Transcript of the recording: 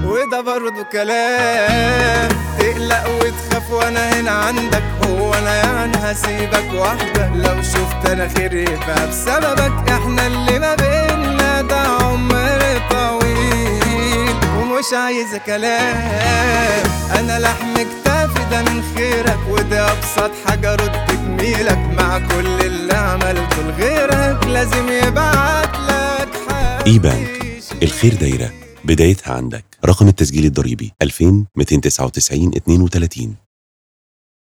وده برضه كلام تقلق وتخاف وانا هنا عندك هو انا يعني هسيبك وحدك لو شفت انا خير يبقى بسببك احنا اللي ما بينا ده عمر طويل ومش عايز كلام انا لحم كتافي ده من خيرك وده ابسط حاجه رد جميلك مع كل اللي عملته لغيرك لازم يبعت لك حق اي بانك الخير دايرة بدايتها عندك رقم التسجيل الضريبي 2299 32